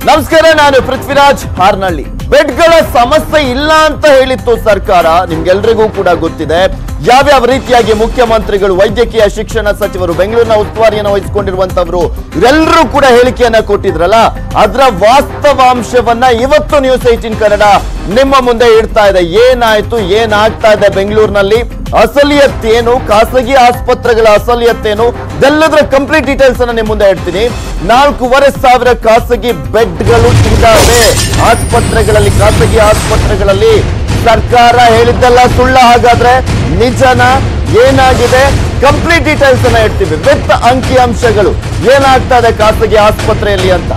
ನಮಸ್ಕಾರ ನಾನು ಪೃಥ್ವಿರಾಜ್ ಹಾರ್ನಳ್ಳಿ ಬೆಡ್ಗಳ ಸಮಸ್ಯೆ ಇಲ್ಲ ಅಂತ ಹೇಳಿತ್ತು ಸರ್ಕಾರ ನಿಮ್ಗೆಲ್ರಿಗೂ ಕೂಡ ಗೊತ್ತಿದೆ ಯಾವ್ಯಾವ ರೀತಿಯಾಗಿ ಮುಖ್ಯಮಂತ್ರಿಗಳು ವೈದ್ಯಕೀಯ ಶಿಕ್ಷಣ ಸಚಿವರು ಬೆಂಗಳೂರಿನ ಉಸ್ತುವಾರಿಯನ್ನು ವಹಿಸಿಕೊಂಡಿರುವಂತವರು ಇವರೆಲ್ಲರೂ ಕೂಡ ಹೇಳಿಕೆಯನ್ನ ಕೊಟ್ಟಿದ್ರಲ್ಲ ಅದರ ವಾಸ್ತವಾಂಶವನ್ನ ಇವತ್ತು ನ್ಯೂಸ್ ಏಟೀನ್ ಕನ್ನಡ ನಿಮ್ಮ ಮುಂದೆ ಇಡ್ತಾ ಇದೆ ಏನಾಯ್ತು ಏನಾಗ್ತಾ ಇದೆ ಬೆಂಗಳೂರಿನಲ್ಲಿ ಅಸಲಿಯತ್ತೇನು ಖಾಸಗಿ ಆಸ್ಪತ್ರೆಗಳ ಅಸಲಿಯತ್ತೇನು ಇದೆಲ್ಲದರ ಕಂಪ್ಲೀಟ್ ಡೀಟೇಲ್ಸ್ ಅನ್ನ ನಿಮ್ಮ ಮುಂದೆ ಇಡ್ತೀನಿ ನಾಲ್ಕೂವರೆ ಸಾವಿರ ಖಾಸಗಿ ಬೆಡ್ಗಳು ಇದ್ದಾವೆ ಆಸ್ಪತ್ರೆಗಳಲ್ಲಿ ಖಾಸಗಿ ಆಸ್ಪತ್ರೆಗಳಲ್ಲಿ ಸರ್ಕಾರ ಹೇಳಿದ್ದೆಲ್ಲ ಸುಳ್ಳ ಹಾಗಾದ್ರೆ ನಿಜನ ಏನಾಗಿದೆ ಕಂಪ್ಲೀಟ್ ಡೀಟೇಲ್ಸ್ ಅನ್ನ ಇಡ್ತೀವಿ ವಿತ್ ಅಂಕಿ ಅಂಶಗಳು ಏನಾಗ್ತಾ ಇದೆ ಖಾಸಗಿ ಆಸ್ಪತ್ರೆಯಲ್ಲಿ ಅಂತ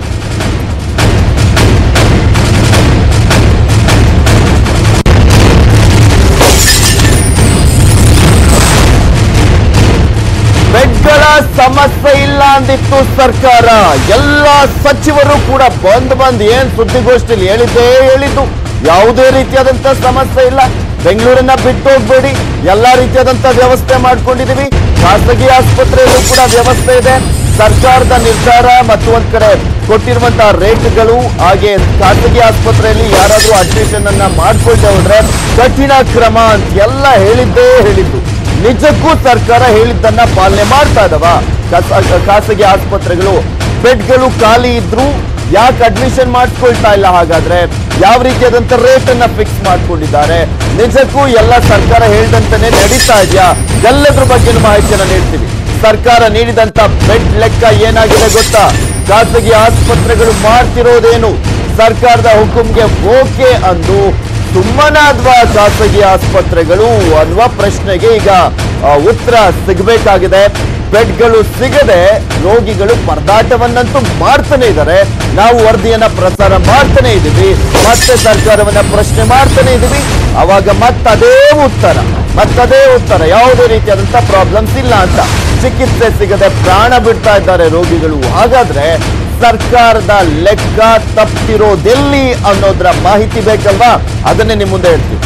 ಬೆಡ್ಗಳ ಸಮಸ್ಯೆ ಇಲ್ಲ ಅಂದಿತ್ತು ಸರ್ಕಾರ ಎಲ್ಲ ಸಚಿವರು ಕೂಡ ಬಂದ್ ಬಂದ್ ಏನ್ ಸುದ್ದಿಗೋಷ್ಠಿಯಲ್ಲಿ ಹೇಳಿದ್ದೇ ಹೇಳಿದ್ದು ಯಾವುದೇ ರೀತಿಯಾದಂತ ಸಮಸ್ಯೆ ಇಲ್ಲ ಬೆಂಗಳೂರನ್ನ ಬಿಟ್ಟು ಹೋಗ್ಬೇಡಿ ಎಲ್ಲಾ ರೀತಿಯಾದಂತ ವ್ಯವಸ್ಥೆ ಮಾಡ್ಕೊಂಡಿದೀವಿ ಖಾಸಗಿ ಆಸ್ಪತ್ರೆಯಲ್ಲೂ ಕೂಡ ವ್ಯವಸ್ಥೆ ಇದೆ ಸರ್ಕಾರದ ನಿರ್ಧಾರ ಮತ್ತು ಒಂದ್ ಕಡೆ ಕೊಟ್ಟಿರುವಂತಹ ರೇಟ್ಗಳು ಹಾಗೆ ಖಾಸಗಿ ಆಸ್ಪತ್ರೆಯಲ್ಲಿ ಯಾರಾದ್ರೂ ಅಡ್ಮಿಷನ್ ಅನ್ನ ಮಾಡ್ಕೊಳ್ದೆ ಹೋದ್ರೆ ಕಠಿಣ ಕ್ರಮ ಅಂತ ಎಲ್ಲ ಹೇಳಿದ್ದೇ ಹೇಳಿದ್ದು ನಿಜಕ್ಕೂ ಸರ್ಕಾರ ಹೇಳಿದ್ದನ್ನ ಪಾಲನೆ ಮಾಡ್ತಾ ಇದಾವ ಖಾಸ- ಖಾಸಗಿ ಆಸ್ಪತ್ರೆಗಳು ಬೆಡ್ಗಳು ಖಾಲಿ ಇದ್ರು ಯಾಕೆ ಅಡ್ಮಿಷನ್ ಮಾಡ್ಕೊಳ್ತಾ ಇಲ್ಲ ಹಾಗಾದ್ರೆ ಯಾವ ರೀತಿಯಾದಂತ ರೇಟ್ ಅನ್ನ ಫಿಕ್ಸ್ ಮಾಡ್ಕೊಂಡಿದ್ದಾರೆ ನಿಜಕ್ಕೂ ಎಲ್ಲ ಸರ್ಕಾರ ಹೇಳಿದಂತಾನೆ ನಡೀತಾ ಇದೆಯಾ ಎಲ್ಲದ್ರ ಬಗ್ಗೆ ಮಾಹಿತಿಯನ್ನ ನೀಡ್ತೀವಿ ಸರ್ಕಾರ ನೀಡಿದಂತ ಬೆಡ್ ಲೆಕ್ಕ ಏನಾಗಿದೆ ಗೊತ್ತಾ ಖಾಸಗಿ ಆಸ್ಪತ್ರೆಗಳು ಮಾಡ್ತಿರೋದೇನು ಸರ್ಕಾರದ ಹುಕುಂಗೆ ಓಕೆ ಅಂದು ಸುಮ್ಮನಾದ್ವಾ ಖಾಸಗಿ ಆಸ್ಪತ್ರೆಗಳು ಅನ್ನುವ ಪ್ರಶ್ನೆಗೆ ಈಗ ಆ, ಉತ್ತರ ಸಿಗಬೇಕಾಗಿದೆ ಬೆಡ್ಗಳು ಸಿಗದೆ ರೋಗಿಗಳು ಪರದಾಟವನ್ನಂತೂ ಮಾಡ್ತಾನೆ ಇದ್ದಾರೆ ನಾವು ವರದಿಯನ್ನ ಪ್ರಸಾರ ಮಾಡ್ತಾನೆ ಇದ್ದೀವಿ ಮತ್ತೆ ಸರ್ಕಾರವನ್ನ ಪ್ರಶ್ನೆ ಮಾಡ್ತಾನೆ ಇದ್ದೀವಿ ಅವಾಗ ಮತ್ತದೇ ಉತ್ತರ ಮತ್ತದೇ ಉತ್ತರ ಯಾವುದೇ ರೀತಿಯಾದಂತ ಪ್ರಾಬ್ಲಮ್ಸ್ ಇಲ್ಲ ಅಂತ ಚಿಕಿತ್ಸೆ ಸಿಗದೆ ಪ್ರಾಣ ಬಿಡ್ತಾ ಇದ್ದಾರೆ ರೋಗಿಗಳು ಹಾಗಾದ್ರೆ ಸರ್ಕಾರದ ಲೆಕ್ಕ ತಪ್ಪಿರೋದೆಲ್ಲಿ ಅನ್ನೋದ್ರ ಮಾಹಿತಿ ಬೇಕಲ್ವಾ ಅದನ್ನೇ ನಿಮ್ಮ ಮುಂದೆ ಹೇಳ್ತೀವಿ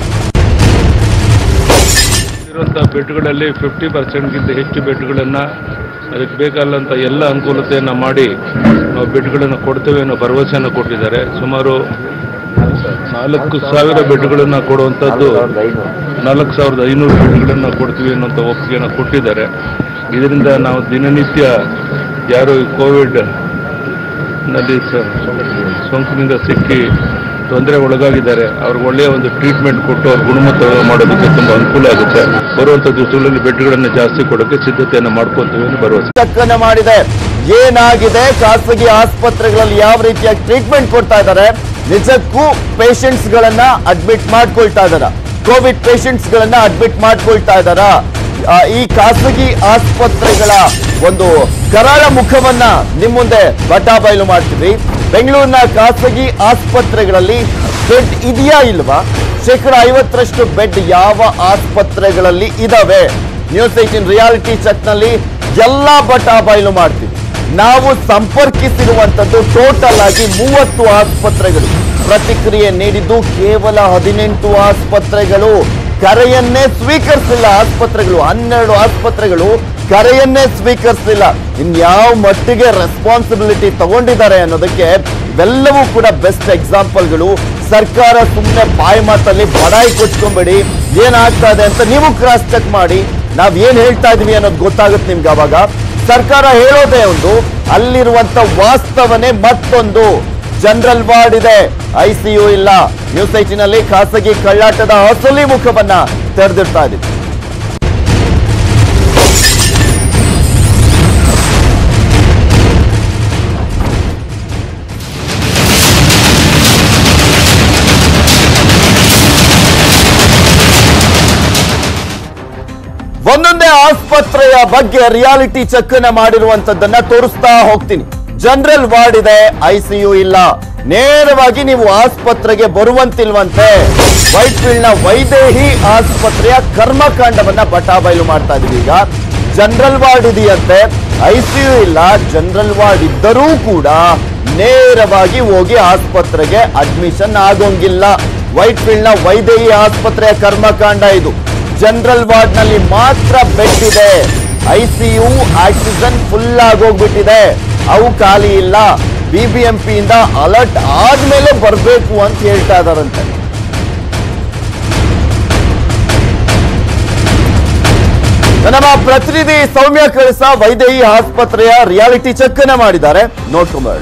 ಇರುವಂಥ ಬೆಡ್ಗಳಲ್ಲಿ ಫಿಫ್ಟಿ ಪರ್ಸೆಂಟ್ಗಿಂತ ಹೆಚ್ಚು ಬೆಡ್ಗಳನ್ನು ಅದಕ್ಕೆ ಬೇಕಾದಂಥ ಎಲ್ಲ ಅನುಕೂಲತೆಯನ್ನು ಮಾಡಿ ನಾವು ಬೆಡ್ಗಳನ್ನು ಕೊಡ್ತೇವೆ ಅನ್ನೋ ಭರವಸೆಯನ್ನು ಕೊಟ್ಟಿದ್ದಾರೆ ಸುಮಾರು ನಾಲ್ಕು ಸಾವಿರ ಬೆಡ್ಗಳನ್ನು ಕೊಡುವಂಥದ್ದು ನಾಲ್ಕು ಸಾವಿರದ ಐನೂರು ಬೆಡ್ಗಳನ್ನು ಕೊಡ್ತೀವಿ ಅನ್ನೋಂಥ ಒಪ್ಪಿಗೆಯನ್ನು ಕೊಟ್ಟಿದ್ದಾರೆ ಇದರಿಂದ ನಾವು ದಿನನಿತ್ಯ ಯಾರು ಈ ಕೋವಿಡ್ ನಲ್ಲಿ ಸ- ಸೋಂಕಿನಿಂದ ಸಿಕ್ಕಿ ತೊಂದರೆ ಒಳಗಾಗಿದ್ದಾರೆ ಅವ್ರಿಗೆ ಒಳ್ಳೆಯ ಒಂದು ಟ್ರೀಟ್ಮೆಂಟ್ ಕೊಟ್ಟು ಅವ್ರ ಗುಣಮಟ್ಟ ಮಾಡೋದಕ್ಕೆ ತುಂಬ ಅನುಕೂಲ ಆಗುತ್ತೆ ಬರುವಂಥ ದಿವಸಗಳಲ್ಲಿ ಬೆಡ್ಗಳನ್ನು ಜಾಸ್ತಿ ಕೊಡೋಕ್ಕೆ ಸಿದ್ಧತೆಯನ್ನು ಮಾಡ್ಕೊತೀವಿ ಅಂತ ಭರವಸೆ ಚಕ್ಕನ್ನ ಮಾಡಿದೆ ಏನಾಗಿದೆ ಖಾಸಗಿ ಆಸ್ಪತ್ರೆಗಳಲ್ಲಿ ಯಾವ ರೀತಿಯಾಗಿ ಟ್ರೀಟ್ಮೆಂಟ್ ಕೊಡ್ತಾ ಇದ್ದಾರೆ ನಿಜಕ್ಕೂ ಪೇಷಂಟ್ಸ್ ಗಳನ್ನ ಅಡ್ಮಿಟ್ ಮಾಡ್ಕೊಳ್ತಾ ಇದಾರ ಕೋವಿಡ್ ಪೇಷಂಟ್ಸ್ ಗಳನ್ನ ಅಡ್ಮಿಟ್ ಮಾಡ್ಕೊಳ್ತಾ ಇದಾರ ಆ, ಈ ಖಾಸಗಿ ಆಸ್ಪತ್ರೆಗಳ ಒಂದು ಕರಾಳ ಮುಖವನ್ನ ನಿಮ್ ಮುಂದೆ ಬಟಾಬಯಲು ಮಾಡ್ತೀವಿ ಬೆಂಗಳೂರಿನ ಖಾಸಗಿ ಆಸ್ಪತ್ರೆಗಳಲ್ಲಿ ಬೆಡ್ ಇದೆಯಾ ಇಲ್ವಾ ಶೇಕಡ ಐವತ್ತರಷ್ಟು ಬೆಡ್ ಯಾವ ಆಸ್ಪತ್ರೆಗಳಲ್ಲಿ ಇದಾವೆ ನ್ಯೂಸ್ ಏಟಿನ್ ರಿಯಾಲಿಟಿ ಚೆಕ್ನಲ್ಲಿ ಎಲ್ಲ ಬಟ ಬಯಲು ಮಾಡ್ತೀವಿ ನಾವು ಸಂಪರ್ಕಿಸಿರುವಂತದ್ದು ಟೋಟಲ್ ಆಗಿ ಮೂವತ್ತು ಆಸ್ಪತ್ರೆಗಳು ಪ್ರತಿಕ್ರಿಯೆ ನೀಡಿದ್ದು ಕೇವಲ ಹದಿನೆಂಟು ಆಸ್ಪತ್ರೆಗಳು ಕರೆಯನ್ನೇ ಸ್ವೀಕರಿಸಿಲ್ಲ ಆಸ್ಪತ್ರೆಗಳು ಹನ್ನೆರಡು ಆಸ್ಪತ್ರೆಗಳು ಕರೆಯನ್ನೇ ಸ್ವೀಕರಿಸಲಿಲ್ಲ ಇನ್ಯಾವ ಮಟ್ಟಿಗೆ ರೆಸ್ಪಾನ್ಸಿಬಿಲಿಟಿ ತಗೊಂಡಿದ್ದಾರೆ ಅನ್ನೋದಕ್ಕೆ ಇವೆಲ್ಲವೂ ಕೂಡ ಬೆಸ್ಟ್ ಎಕ್ಸಾಂಪಲ್ಗಳು ಸರ್ಕಾರ ಸುಮ್ಮನೆ ಬಾಯಿ ಮಾತಲ್ಲಿ ಬಡಾಯಿ ಕೊಚ್ಕೊಂಬೇಡಿ ಏನಾಗ್ತಾ ಇದೆ ಅಂತ ನೀವು ಕ್ರಾಸ್ ಚೆಕ್ ಮಾಡಿ ನಾವ್ ಏನ್ ಹೇಳ್ತಾ ಇದೀವಿ ಅನ್ನೋದು ಗೊತ್ತಾಗುತ್ತೆ ನಿಮ್ಗೆ ಅವಾಗ ಸರ್ಕಾರ ಹೇಳೋದೇ ಒಂದು ಅಲ್ಲಿರುವಂತ ವಾಸ್ತವನೇ ಮತ್ತೊಂದು ಜನರಲ್ ವಾರ್ಡ್ ಇದೆ ಐಸಿಯು ಇಲ್ಲ ನ್ಯೂಸ್ ಐಟಿನಲ್ಲಿ ಖಾಸಗಿ ಕಳ್ಳಾಟದ ಅಸಲಿ ಮುಖವನ್ನ ತೆರೆದಿಡ್ತಾ ಇದೀವಿ ಒಂದೊಂದೇ ಆಸ್ಪತ್ರೆಯ ಬಗ್ಗೆ ರಿಯಾಲಿಟಿ ಚೆಕ್ ಅನ್ನ ಮಾಡಿರುವಂತದ್ದನ್ನ ತೋರಿಸ್ತಾ ಹೋಗ್ತೀನಿ ಜನರಲ್ ವಾರ್ಡ್ ಇದೆ ಐಸಿಯು ಇಲ್ಲ ನೇರವಾಗಿ ನೀವು ಆಸ್ಪತ್ರೆಗೆ ಬರುವಂತಿಲ್ವಂತೆ ವೈಟ್ ಫೀಲ್ಡ್ ನ ವೈದೇಹಿ ಆಸ್ಪತ್ರೆಯ ಕರ್ಮಕಾಂಡವನ್ನ ಬಟಾಬಯಲು ಮಾಡ್ತಾ ಇದೀವಿ ಈಗ ಜನರಲ್ ವಾರ್ಡ್ ಇದೆಯಂತೆ ಐಸಿಯು ಇಲ್ಲ ಜನರಲ್ ವಾರ್ಡ್ ಇದ್ದರೂ ಕೂಡ ನೇರವಾಗಿ ಹೋಗಿ ಆಸ್ಪತ್ರೆಗೆ ಅಡ್ಮಿಷನ್ ಆಗೋಂಗಿಲ್ಲ ವೈಟ್ ಫೀಲ್ಡ್ ನ ವೈದೇಹಿ ಆಸ್ಪತ್ರೆಯ ಕರ್ಮಕಾಂಡ ಇದು ಜನರಲ್ ವಾರ್ಡ್ ನಲ್ಲಿ ಮಾತ್ರ ಬೆಡ್ ಇದೆ ಐಸಿಯು ಆಕ್ಸಿಜನ್ ಫುಲ್ ಆಗೋಗ್ಬಿಟ್ಟಿದೆ ಅವು ಖಾಲಿ ಇಲ್ಲ ಬಿಬಿಎಂಪಿಯಿಂದ ಅಲರ್ಟ್ ಆದ್ಮೇಲೆ ಬರಬೇಕು ಅಂತ ಹೇಳ್ತಾ ಇದಾರಂತೆ ನಮ್ಮ ಪ್ರತಿನಿಧಿ ಸೌಮ್ಯ ಕಳಸ ವೈದೇಹಿ ಆಸ್ಪತ್ರೆಯ ರಿಯಾಲಿಟಿ ಚೆಕ್ ಅನ್ನ ಮಾಡಿದ್ದಾರೆ ನೋಡ್ಕೊಂಬರೋಣ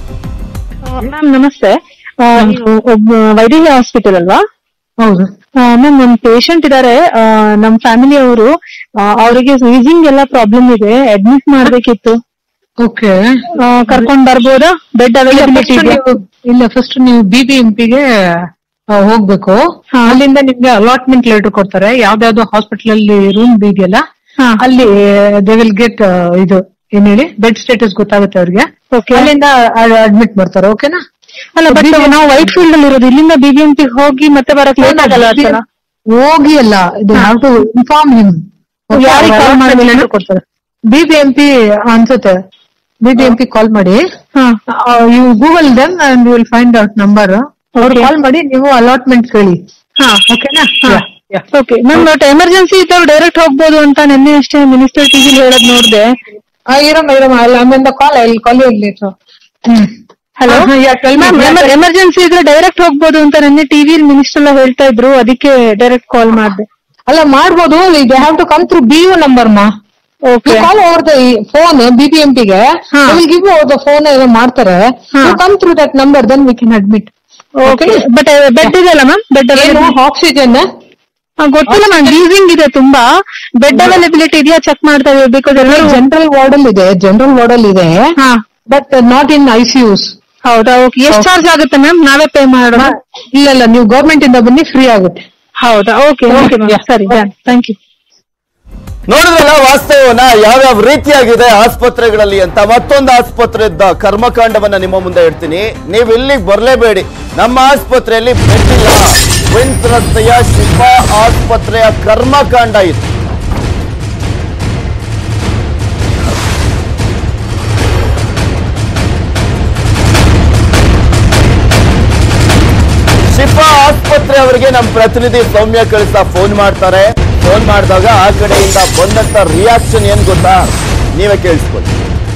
ಮ್ಯಾಮ್ ನಮಸ್ತೆ ಆ, ನೀವು ಒಬ್ಬ ವೈದೇಹಿ ಹಾಸ್ಪಿಟಲ್ ಅಲ್ವಾ ಹೌದು ಮ್ಯಾಮ್ ಒಂದ್ ಪೇಷಂಟ್ ಇದಾರೆ ಆ, ನಮ್ ಫ್ಯಾಮಿಲಿ ಅವರು ಅವರಿಗೆ ವೀಸಿಂಗ್ ಎಲ್ಲ ಪ್ರಾಬ್ಲಮ್ ಇದೆ ಅಡ್ಮಿಟ್ ಮಾಡ್ಬೇಕಿತ್ತು ಓಕೆ ಆ, ಕರ್ಕೊಂಡ್ ಬರ್ಬೋದಾ ಬೆಡ್ ಅವೈಲಬಿಲಿಟಿ ಇದೆ ಇಲ್ಲ ಫಸ್ಟ್ ನೀವು ಬಿ ಬಿ ಎಂ ಪಿಗೆ ಹೋಗ್ಬೇಕು ಅಲ್ಲಿಂದ ನಿಮ್ಗೆ ಅಲಾಟ್ಮೆಂಟ್ ಲೆಟರ್ ಕೊಡ್ತಾರೆ ಯಾವ್ದಾವ್ದು ಹಾಸ್ಪಿಟಲ್ ಅಲ್ಲಿ ರೂಮ್ ಇದೆಯಲ್ಲ ಹಾ. ಅಲ್ಲಿ ದೇ ವಿಲ್ ಗೆಟ್ ಇದು ಏನ್ ಹೇಳಿ ಬೆಡ್ ಸ್ಟೇಟಸ್ ಗೊತ್ತಾಗುತ್ತೆ ಅವ್ರಿಗೆ Okay. ಅಲ್ಲಿಂದ ಅಡ್ಮಿಟ್ ಮಾಡ್ತಾರೆ ಓಕೆನಾ ಅಲ್ಲ ಬಟ್ ನಾವು ವೈಟ್ ಫೀಲ್ಡ್ ಅಲ್ಲಿ ಇರೋದು ಇಲ್ಲಿಂದ ಬಿಬಿಎಂಪಿ ಹೋಗಿ ಮತ್ತೆ ಬರಕ್ ಲೇಟ್ ಆಗಲ್ಲ ಅಷ್ಟಲ್ಲ ಹೋಗಿ ಅಲ್ಲ ಇದು ಹ್ಯಾವ್ ಟು ಇನ್ಫಾರ್ಮ್ ಹಿಮ್ ಯಾರಿಗ್ call ಮಾಡ್ಬೇಕು? ಕೊಡ್ತಾರೆ ಬಿ ಬಿ ಎಂ ಪಿ ಅನ್ಸುತ್ತೆ B B M P call ಮಾಡಿ ಹಾ you Google them and will find out number ಅವ್ರು Okay. ಕಾಲ್ ಮಾಡಿ ನೀವು ಅಲಾಟ್ಮೆಂಟ್ ಕೇಳಿ ಹಾ ಓಕೆನಾ ಓಕೆ ಮ್ಯಾಮ್ ಬಟ್ ಎಮರ್ಜೆನ್ಸಿ ಇದ್ದವ್ರು ಡೈರೆಕ್ಟ್ ಹೋಗ್ಬೋದು ಅಂತ ನಿನ್ನೆ ಅಷ್ಟೇ ಮಿನಿಸ್ಟರ್ ಟಿವಿ ಹೇಳೋದ್ ನೋಡ್ದೆ ಇರಮ್ಮ ಇರಮ್ಮ ಅಲ್ಲ ಆಮೇಲೆ call I call you later hello ma'am emergency ಇದ್ರೆ ಡೈರೆಕ್ಟ್ ಹೋಗ್ಬೋದು ಅಂತ ನಿನ್ನೆ ಟಿವಿ ಮಿನಿಸ್ಟರ್ ಎಲ್ಲ ಹೇಳ್ತಾ ಇದ್ರು ಅದಕ್ಕೆ ಡೈರೆಕ್ಟ್ ಕಾಲ್ ಮಾಡ್ದೆ ಅಲ್ಲ ಮಾಡ್ಬೋದು they have to come through B U number ಮಾ okay call over the phone B B M ಪಿಗೆ ಹಾ. Will give over the phone ಏನೋ ಮಾಡ್ತಾರೆ ಹಾ. Come through that number then we can admit okay but bed ಇದೆಯಲ್ಲ ma'am bed ಏನು oxygen ಗೊತ್ತಿಲ್ಲ ma'am wheezing ಇದೆ ತುಂಬಾ ಬೆಡ್ ಅವೈಲಬಿಲಿಟಿ ಇದೆಯಾ ಚೆಕ್ ಮಾಡ್ತಾ ಇದೀವಿ ಬಿಕಾಸ್ ಎಲ್ಲರೂ ಜನರಲ್ ವಾರ್ಡ್ ಅಲ್ಲಿ ಇದೆ ಜನರಲ್ ವಾರ್ಡ್ ಅಲ್ಲಿ ಇದೆ ಹಾ ಬಟ್ ನಾಟ್ ಇನ್ ಐಸಿಯುಸ್ ಹೌದಾ ಓಕೆ ಎಷ್ಟು ಚಾರ್ಜ್ ಆಗುತ್ತೆ ಮ್ಯಾಮ್ ನಾವೇ ಪೇ ಮಾಡೋಣ ಇಲ್ಲ ಇಲ್ಲ ನೀವು ಗವರ್ಮೆಂಟ್ ಇಂದ ಬನ್ನಿ ಫ್ರೀ ಆಗುತ್ತೆ ಹೌದಾ ಓಕೆ ಓಕೆ ಮ್ಯಾಮ್ ಸರಿ ಥ್ಯಾಂಕ್ ಯು ನೋಡಿದ್ರಲ್ಲ ವಾಸ್ತವನ ಯಾವ್ಯಾವ ರೀತಿಯಾಗಿದೆ ಆಸ್ಪತ್ರೆಗಳಲ್ಲಿ ಅಂತ ಮತ್ತೊಂದು ಆಸ್ಪತ್ರೆದ ಕರ್ಮಕಾಂಡವನ್ನ ನಿಮ್ಮ ಮುಂದೆ ಇಡ್ತೀನಿ ನೀವು ಇಲ್ಲಿಗೆ ಬರಲೇಬೇಡಿ ನಮ್ಮ ಆಸ್ಪತ್ರೆಯಲ್ಲಿ ಬೆಡ್ ಇಲ್ಲ ಕ್ವಿನ್ಸ್ ರಸ್ತೆಯ ಶಿಫಾ ಆಸ್ಪತ್ರೆಯ ಕರ್ಮಕಾಂಡ ಇದು ಶಿಫಾ ಆಸ್ಪತ್ರೆ ಅವರಿಗೆ ನಮ್ಮ ಪ್ರತಿನಿಧಿ ಸೌಮ್ಯ ಕಳಿಸ ಫೋನ್ ಮಾಡ್ತಾರೆ ಫೋನ್ ಮಾಡಿದಾಗ ಆ ಕಡೆಯಿಂದ ಬಂದಂತ ರಿಯಾಕ್ಷನ್ ಏನ್ ಗೊತ್ತಾ ನೀವೇ ಕೇಳಿಸ್ಕೊಳ್ಳಿ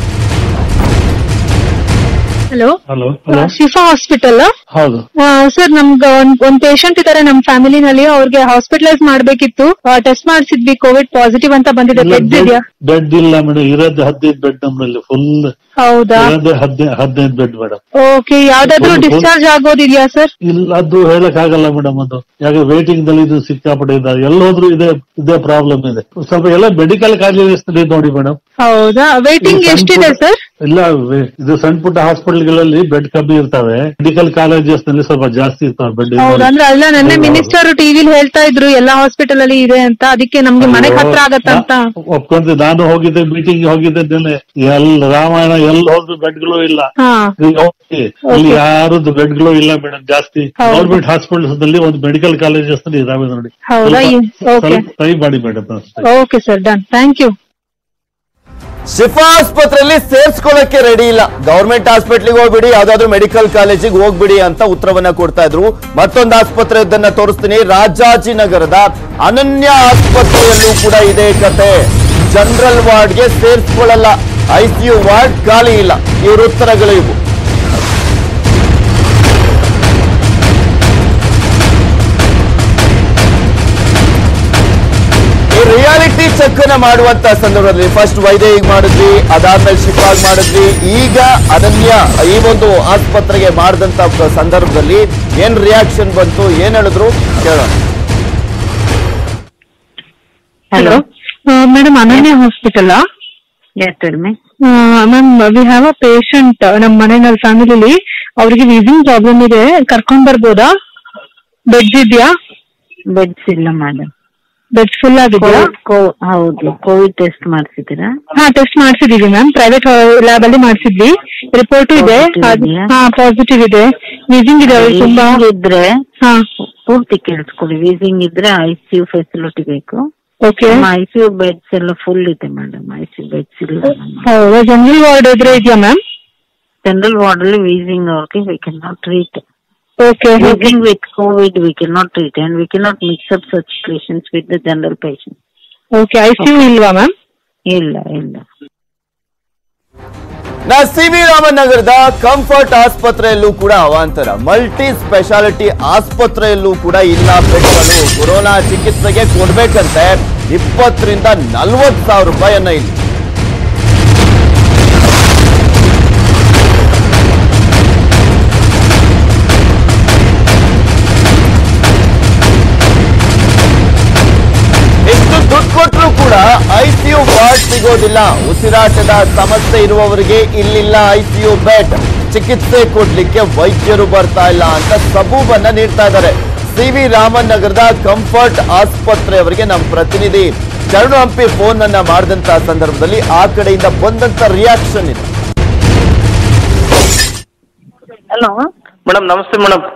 ಹಲೋ ಹಲೋ ಶಿಫಾ ಹಾಸ್ಪಿಟಲ್ ಹೌದು ಸರ್ ನಮ್ಗೆ ಒಂದ್ ಒಂದ್ ಪೇಷಂಟ್ ಇದಾರೆ ನಮ್ ಫ್ಯಾಮಿಲಿನಲ್ಲಿ ಅವ್ರಿಗೆ ಹಾಸ್ಪಿಟಲೈಸ್ ಮಾಡ್ಬೇಕಿತ್ತು ಟೆಸ್ಟ್ ಮಾಡಿಸಿದ್ವಿ ಕೋವಿಡ್ ಪಾಸಿಟಿವ್ ಅಂತ ಬಂದಿದೆ ಬೆಡ್ ಇದೆಯಾ ಬೆಡ್ ಇಲ್ಲ ಮೇಡಮ್ ಇರೋದು ಹದಿನೈದು ಬೆಡ್ ನಮ್ಮಲ್ಲಿ ಫುಲ್ ಹೌದಾ ಇರೋದೇ ಹದಿನೈದು ಹದಿನೈದು ಬೆಡ್ ಮೇಡಮ್ ಓಕೆ ಯಾವ್ದಾದ್ರು full- full- ಡಿಸ್ಚಾರ್ಜ್ ಆಗೋದಿದ್ಯಾ ಸರ್ ಇಲ್ಲ ಅದು ಹೇಳಕ್ ಆಗಲ್ಲ ಮೇಡಮ್ ಅದು ಯಾಕೆ ವೇಟಿಂಗ್ ದಲ್ಲಿ ಇದು ಸಿಕ್ಕಾಪಟ್ಟೆ ಇದೆ ಎಲ್ಲೋದ್ರೂ ಇದೇ ಇದೇ ಪ್ರಾಬ್ಲಮ್ ಇದೆ ಸ್ವಲ್ಪ ಎಲ್ಲ ಮೆಡಿಕಲ್ ಕಾಲೇಜಸ್ ನೋಡಿ ಮೇಡಮ್ ಹೌದಾ ವೇಟಿಂಗ್ ಎಷ್ಟಿದೆ ಸರ್ ಇಲ್ಲ ವೇ- ಇದು ಸಣ್ಣ ಪುಟ್ಟ ಹಾಸ್ಪಿಟಲ್ಗಳಲ್ಲಿ ಬೆಡ್ ಕಮ್ಮಿ ಇರ್ತವೆ ಮೆಡಿಕಲ್ ಕಾಲೇಜಸ್ ನಲ್ಲಿ ಸ್ವಲ್ಪ ಜಾಸ್ತಿ ಇರ್ತವೆ ಬೆಡ್ ಹೌದಾ ಅಂದ್ರೆ ಅಲ್ಲ ನನ್ನ ಮಿನಿಸ್ಟರ್ ಟಿವಿಲಿ ಹೇಳ್ತಾ ಇದ್ರು ಎಲ್ಲಾ ಹಾಸ್ಪಿಟಲ್ ಅಲ್ಲಿ ಇದೆ ಅಂತ ಅದಕ್ಕೆ ನಮ್ಗೆ ಮನೆಗ್ ಹತ್ರ ಆಗತ್ತಂತ ಒಪ್ಕೊಂತ ನಾನು ಹೋಗಿದ್ದೆ ಮೀಟಿಂಗ್ ಹೋಗಿದ್ದೇನೆ ಎಲ್ಲ ರಾಮಾಯಣ ಎಲ್ಲಿ ಹೋದ್ರು ಬೆಡ್ಗಳು ಇಲ್ಲ ಹಾ ಈಗ ಓಕೆ. ಇಲ್ಲಿ ಯಾರದ್ದು ಬೆಡ್ಗಳು ಇಲ್ಲ ಮೇಡಮ್ ಜಾಸ್ತಿ ಹೌದು. ಗೌರ್ಮೆಂಟ್ ಹಾಸ್ಪಿಟಲ್ಸ್ ನಲ್ಲಿ ಒಂದು ಮೆಡಿಕಲ್ ಕಾಲೇಜಸ್ ನಲ್ಲಿ ಇದಾವೆ ನೋಡಿ ಹೌದಾ? ಓಕೆ. ಟ್ರೈ ಮಾಡಿ ಮೇಡಮ್ ಅಷ್ಟೇ okay sir done thank you Shifa ಆಸ್ಪತ್ರೆಯಲ್ಲಿ ಸೇರ್ಸ್ಕೊಳ್ಳಕ್ಕೆ ರೆಡಿ ಇಲ್ಲ ಗವರ್ಮೆಂಟ್ ಹಾಸ್ಪಿಟ್ಲಿಗೆ ಹೋಗ್ಬಿಡಿ ಯಾವ್ದಾದ್ರು ಮೆಡಿಕಲ್ ಕಾಲೇಜಿಗೆ ಹೋಗ್ಬಿಡಿ ಅಂತ ಉತ್ತರವನ್ನ ಕೊಡ್ತಾ ಇದ್ರು ಮತ್ತೊಂದು ಆಸ್ಪತ್ರೆ ಇದನ್ನ ತೋರಿಸ್ತೀನಿ ರಾಜಾಜಿನಗರದ ಅನನ್ಯ ಆಸ್ಪತ್ರೆಯಲ್ಲೂ ಕೂಡ ಇದೇ ಕತೆ ಜನರಲ್ ವಾರ್ಡ್ಗೆ ಸೇರ್ಸ್ಕೊಳ್ಳಲ್ಲ ಐಸಿಯು ವಾರ್ಡ್ ಖಾಲಿ ಇಲ್ಲ ಇವ್ರ ಉತ್ತರಗಳು ಇವು ಈ ರಿಯಾಲಿಟಿ ಚೆಕ್ ಅನ್ನ ಮಾಡುವಂತ ಸಂದರ್ಭದಲ್ಲಿ ಫಸ್ಟ್ ವೈದೇಹಿಗ್ ಮಾಡಿದ್ವಿ ಅದಾದ್ಮೇಲೆ ಶಿಫಾಗ್ ಮಾಡಿದ್ವಿ ಈಗ ಅನನ್ಯ ಈ ಒಂದು ಆಸ್ಪತ್ರೆಗೆ ಮಾಡಿದಂತ ಸಂದರ್ಭದಲ್ಲಿ ಏನ್ ರಿಯಾಕ್ಷನ್ ಬಂತು ಏನ್ ಹೇಳಿದ್ರು ಕೇಳೋಣ hello madam Ananya hospital Yes, tell me. Ma'am we have a patient ನಮ್ಮ ಮನೆಯಲ್ಲಿ ಫ್ಯಾಮಿಲಿಲಿ ಅವ್ರಿಗೆ ವೀಸಿಂಗ್ ಪ್ರಾಬ್ಲಮ್ ಇದೆ ಕರ್ಕೊಂಡ್ ಬರ್ಬೋದಾ ಬೆಡ್ಸ್ ಇದೆಯಾ ಬೆಡ್ಸ್ ಇಲ್ಲ ಮೇಡಮ್ ಬೆಡ್ಸ್ ಫುಲ್ ಆಗಿದೆಯಾ ಹೌದು ಕೋವಿಡ್ ಟೆಸ್ಟ್ ಮಾಡಿಸಿದ್ದೀರಾ ಹಾ ಟೆಸ್ಟ್ ಮಾಡಿಸಿದೀವಿ ಮ್ಯಾಮ್ ಪ್ರೈವೇಟ್ ಲ್ಯಾಬ್ ಅಲ್ಲಿ ಮಾಡಿಸಿದ್ವಿ ರಿಪೋರ್ಟ್ ಇದೆ Positive ಅದ್- ಇದೆಯಾ? ಹಾ ಪಾಸಿಟಿವ್ ಇದೆ ವೀಸಿಂಗ್ ಇದೆ ಅವ್ರಿಗೆ ತುಂಬಾ ವೀಸಿಂಗ್ ಇದ್ರೆ ಹಾ ಪೂರ್ತಿ ಕೇಳಿಸ್ಕೊಳ್ಳಿ ವೀಸಿಂಗ್ ಇದ್ರೆ ಐಸಿಯು ಫೆಸಿಲಿಟಿ ಬೇಕು ಓಕೆ ನಮ್ಮ ಐಸಿಯು ಬೆಡ್ಸ್ ಎಲ್ಲ ಫುಲ್ ಇದೆ ಮೇಡಮ್ ಐಸಿಯು ಬೆಡ್ಸ್ ಇಲ್ಲ ಹೌದಾ ಜನರಲ್ ವಾರ್ಡ್ ಇದ್ರೆ ಇದೆಯಾ ಮ್ಯಾಮ್ ಜನರಲ್ ವಾರ್ಡ್ ಅಲ್ಲಿ ವೀಸಿಂಗ್ ಅವ್ರಿಗೆ we can not treat okay wheezing with COVID we can not treat and we can not mix up such patients with the general patient okay I C U ಇಲ್ವಾ ma'am ಇಲ್ಲ ಇಲ್ಲ ನಾ C V ರಾಮನಗರದ comfort ಆಸ್ಪತ್ರೆಯಲ್ಲೂ ಕೂಡ ಅವಾಂತರ multi speciality ಆಸ್ಪತ್ರೆಯಲ್ಲೂ ಕೂಡ ಇಲ್ಲ ಬೆಡ್ಗಳು ಕೊರೋನಾ ಚಿಕಿತ್ಸೆಗೆ ಕೊಡ್ಬೇಕಂತೆ ಇಪ್ಪತ್ತರಿಂದ ನಲ್ವತ್ತು ಸಾವಿರ ರೂಪಾಯಿಯನ್ನ ಇಲ್ಲಿ ಎಷ್ಟು ದುಡ್ಡು ಕೊಟ್ಟರು ಕೂಡ ಐಸಿಯು ವಾರ್ಡ್ ಸಿಗೋದಿಲ್ಲ ಉಸಿರಾಟದ ಸಮಸ್ಯೆ ಇರುವವರಿಗೆ ಇಲ್ಲಿಲ್ಲ ಐಸಿಯು ಬೆಡ್ ಚಿಕಿತ್ಸೆ ಕೊಡ್ಲಿಕ್ಕೆ ವೈದ್ಯರು ಬರ್ತಾ ಇಲ್ಲ ಅಂತ ಸಬೂಬನ್ನ ನೀಡ್ತಾ ಇದ್ದಾರೆ ಸಿ ವಿ ರಾಮನ್ ನಗರದ ಕಂಫರ್ಟ್ ಆಸ್ಪತ್ರೆಯವರಿಗೆ ನಮ್ಮ ಪ್ರತಿನಿಧಿ ಚರಣು ಹಂಪಿ ಫೋನ್ ಅನ್ನ ಮಾಡಿದಂತ ಸಂದರ್ಭದಲ್ಲಿ ಆ ಕಡೆಯಿಂದ ಬಂದಂತ ರಿಯಾಕ್ಷನ್ ಇದೆ ಹಲೋ ಮೇಡಮ್ ನಮಸ್ತೆ ಮೇಡಮ್